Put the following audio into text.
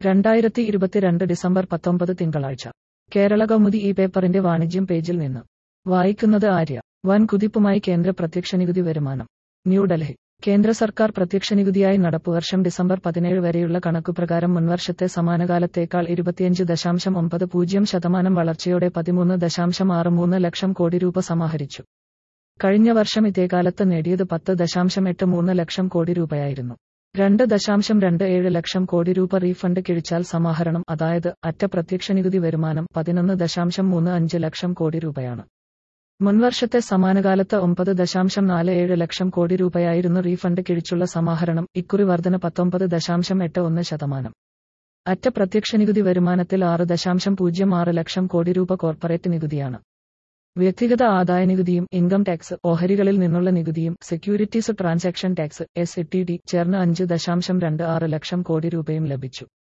രണ്ടായിരത്തി ഇരുപത്തിരണ്ട് ഡിസംബർ പത്തൊമ്പത് തിങ്കളാഴ്ച കേരള കൗമുദി ഈ പേപ്പറിന്റെ വാണിജ്യം പേജിൽ നിന്ന് വായിക്കുന്നത് ആര്യ വൻ കുതിപ്പുമായി കേന്ദ്ര പ്രത്യക്ഷ നികുതി വരുമാനം ന്യൂഡൽഹി കേന്ദ്ര സർക്കാർ പ്രത്യക്ഷ നികുതിയായി നടപ്പുവർഷം ഡിസംബർ പതിനേഴ് വരെയുള്ള കണക്കുപ്രകാരം മുൻവർഷത്തെ സമാനകാലത്തേക്കാൾ ഇരുപത്തിയഞ്ച് ദശാംശം ഒമ്പത് പൂജ്യം ശതമാനം വളർച്ചയോടെ പതിമൂന്ന് ദശാംശം ആറ് മൂന്ന് ലക്ഷം കോടി രൂപ സമാഹരിച്ചു കഴിഞ്ഞ വർഷം ഇതേകാലത്ത് നേടിയത് പത്ത് ദശാംശം എട്ട് മൂന്ന് ലക്ഷം കോടി രൂപയായിരുന്നു രണ്ട് ദശാംശം രണ്ട് ഏഴ് ലക്ഷം കോടി രൂപ റീഫണ്ട് കിഴിച്ചാൽ സമാഹരണം അതായത് അറ്റ പ്രത്യക്ഷ നികുതി വരുമാനം പതിനൊന്ന് ദശാംശം മൂന്ന് അഞ്ച് ലക്ഷം കോടി രൂപയാണ് മുൻവർഷത്തെ സമാനകാലത്ത് ഒമ്പത് ദശാംശം നാല് ഏഴ് ലക്ഷം കോടി രൂപയായിരുന്നു റീഫണ്ട് കിഴിച്ചുള്ള സമാഹരണം ഇക്കുറി വർധന പത്തൊമ്പത് ദശാംശം എട്ട് ഒന്ന് ശതമാനം അറ്റ പ്രത്യക്ഷ നികുതി വരുമാനത്തിൽ ആറ് ദശാംശം പൂജ്യം ആറ് ലക്ഷം കോടി രൂപ കോർപ്പറേറ്റ് നികുതിയാണ് വ്യക്തിഗത ആദായ നികുതിയും ഇൻകം ടാക്സ് ഓഹരികളിൽ നിന്നുള്ള നികുതിയും securities transaction tax S T D ചേർന്ന് അഞ്ച് ദശാംശം രണ്ട് ആറ് ലക്ഷം കോടി രൂപയും ലഭിച്ചു